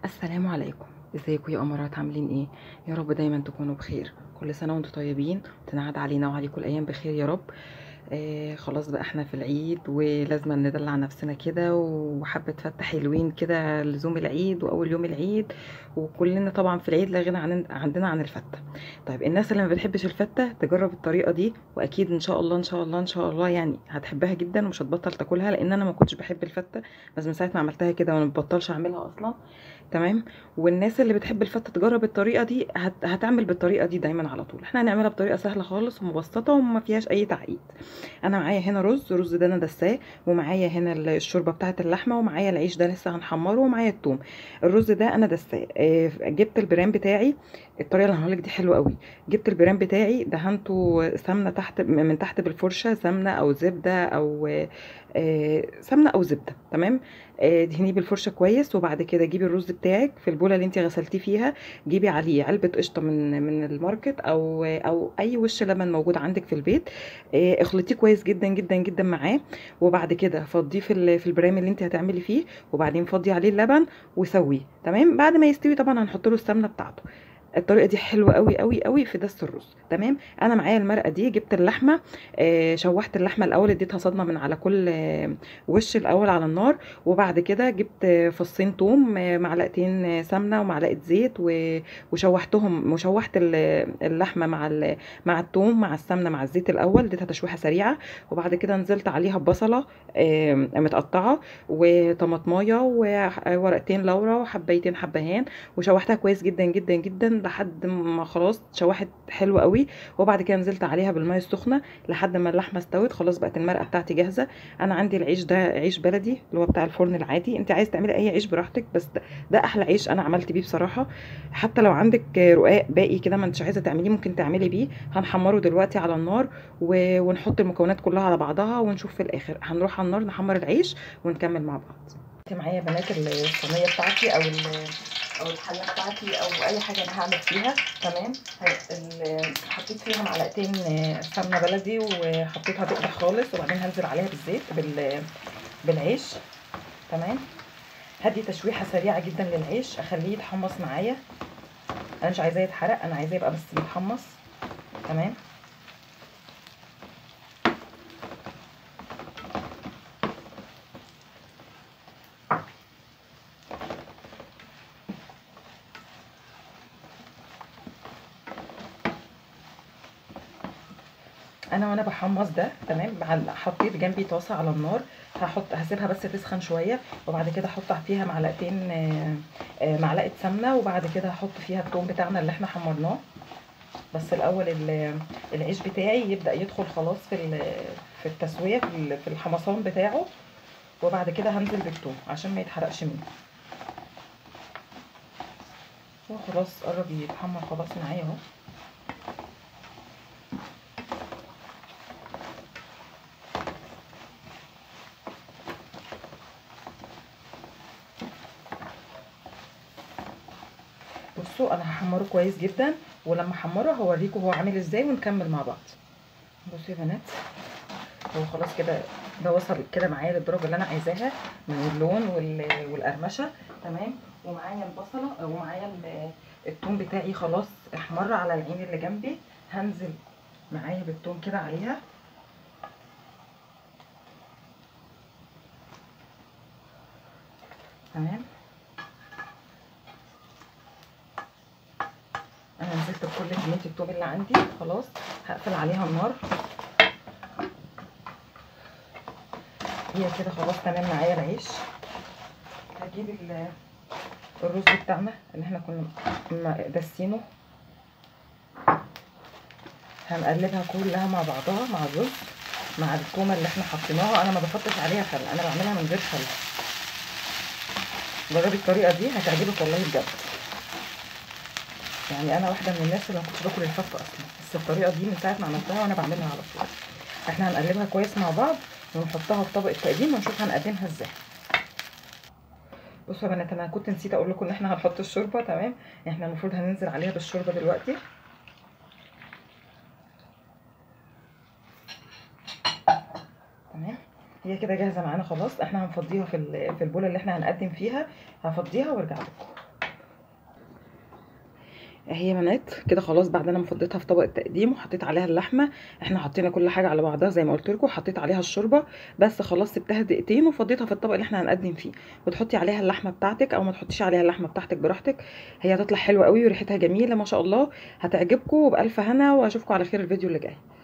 السلام عليكم ازيكم يا امارات عاملين ايه يا رب دايما تكونوا بخير كل سنه وانتم طيبين وتنعاد علينا وعليكم الايام بخير يا رب آه خلاص بقى احنا في العيد ولازم ندلع نفسنا كده وحبه فتة حلوين كده لزوم العيد واول يوم العيد وكلنا طبعا في العيد لا غنى عن عندنا عن الفته طيب الناس اللي ما بتحبش الفته تجرب الطريقه دي واكيد ان شاء الله ان شاء الله ان شاء الله يعني هتحبها جدا ومش هتبطل تاكلها لان انا ما كنتش بحب الفته بس من ساعه ما عملتها كده وانا مبطلش اعملها اصلا تمام والناس اللي بتحب الفته تجرب الطريقه دي هت... هتعمل بالطريقه دي دايما على طول احنا هنعملها بطريقه سهله خالص ومبسطه وما فيهاش اي تعقيد انا معايا هنا رز رز ده انا دساه ومعايا هنا الشوربه بتاعه اللحمه ومعايا العيش ده لسه هنحمره ومعايا الثوم الرز ده انا دساه اه جبت البرام بتاعي الطريقه اللي هقولك دي حلوه قوي جبت البرام بتاعي دهنته سمنه تحت من تحت بالفرشه سمنه او زبده او اه سمنه او زبده تمام دهنيه بالفرشه كويس وبعد كده جيبي الرز بتاعك في البوله اللي انت غسلتيه فيها جيبي عليه علبه قشطه من من الماركت او او اي وش لبن موجود عندك في البيت اخلطيه كويس جدا جدا جدا معاه وبعد كده فضيه في في البرام اللي انت هتعملي فيه وبعدين فضي عليه اللبن وسويه تمام بعد ما يستوي طبعا هنحط له السمنه بتاعته الطريقه دي حلوه قوي قوي قوي في دست الرز تمام انا معايا المرقه دي جبت اللحمه آه شوحت اللحمه الاول اديتها صدمه من على كل آه وش الاول على النار وبعد كده جبت فصين توم آه معلقتين سمنه ومعلقه زيت وشوحتهم وشوحت اللحمه مع مع التوم مع السمنه مع الزيت الاول اديتها تشويحه سريعه وبعد كده نزلت عليها ببصله متقطعه وطماطمايه وورقتين لورا وحبيتين حبهان وشوحتها كويس جدا جدا جدا لحد ما خلاص اتشوحت حلوه قوي وبعد كده نزلت عليها بالميه السخنه لحد ما اللحمه استوت خلاص بقت المرقه بتاعتي جاهزه انا عندي العيش ده عيش بلدي اللي هو بتاع الفرن العادي انت عايز تعملي اي عيش براحتك بس ده, ده احلى عيش انا عملت بيه بصراحه حتى لو عندك رقاق باقي كده ما انتش عايزه تعملي ممكن تعملي بيه هنحمره دلوقتي على النار و... ونحط المكونات كلها على بعضها ونشوف في الاخر هنروح على النار نحمر العيش ونكمل مع بعض معايا بنات الصينيه بتاعتي او او الحله بتاعتي او اي حاجه انا هعمل فيها تمام حطيت فيها معلقتين سمنه بلدي وحطيتها تقدح خالص وبعدين هنزل عليها بالزيت بال بالعيش تمام هدي تشويحه سريعه جدا للعيش اخليه يتحمص معايا انا مش عايزاه يتحرق انا عايزاه يبقى بس متحمص تمام انا وانا بحمص ده تمام حطيت جنبي طاسه على النار هحط هسيبها بس تسخن شويه وبعد كده احط فيها معلقتين معلقه سمنه وبعد كده هحط فيها الثوم بتاعنا اللي احنا حمرناه بس الاول العيش بتاعي يبدا يدخل خلاص في في التسويه في الحمصان بتاعه وبعد كده هنزل بالثوم عشان ما يتحرقش مني وخلاص قرب يتحمر خلاص معايا اهو بصوا انا هحمره كويس جدا ولما احمره هوريكم هو عامل ازاي ونكمل مع بعض بصوا يا بنات هو خلاص كده ده وصل كده معايا للدرجه اللي انا عايزاها من اللون والقرمشه تمام ومعايا البصله ومعايا الثوم بتاعي خلاص احمر على العين اللي جنبي هنزل معايا بالثوم كده عليها تمام انا نزلت بكل كميه التوم اللي عندي خلاص هقفل عليها النار هي كده خلاص تمام معايا العيش هجيب الرز بتاعنا اللي احنا كنا داسينه هنقلبها كلها مع بعضها مع الرز مع التومه اللي احنا حطيناها انا ما بحطش عليها خل انا بعملها من غير خل جربي الطريقه دي هتعجبك والله بجد يعني انا واحده من الناس اللي ما كنتش باكل الفته اصلا بس الطريقه دي من ساعه ما عملتها وانا بعملها على طول احنا هنقلبها كويس مع بعض ونحطها في طبق التقديم ونشوف هنقدمها ازاي بصوا يا بنات انا كنت نسيت اقول لكم ان احنا هنحط الشوربه تمام احنا المفروض هننزل عليها بالشوربه دلوقتي تمام هي كده جاهزه معانا خلاص احنا هنفضيها في ال- في البوله اللي احنا هنقدم فيها هفضيها وارجع لكم اهي يا بنات كده خلاص بعد انا ما فضيتها في طبق التقديم وحطيت عليها اللحمه احنا حطينا كل حاجه على بعضها زي ما قلت لكم حطيت عليها الشوربه بس خلاص سبتها دقيقتين وفضيتها في الطبق اللي احنا هنقدم فيه وتحطي عليها اللحمه بتاعتك او ما تحطيش عليها اللحمه بتاعتك براحتك هي هتطلع حلوه قوي وريحتها جميله ما شاء الله هتعجبكم وبالف هنا واشوفكم على خير الفيديو اللي جاي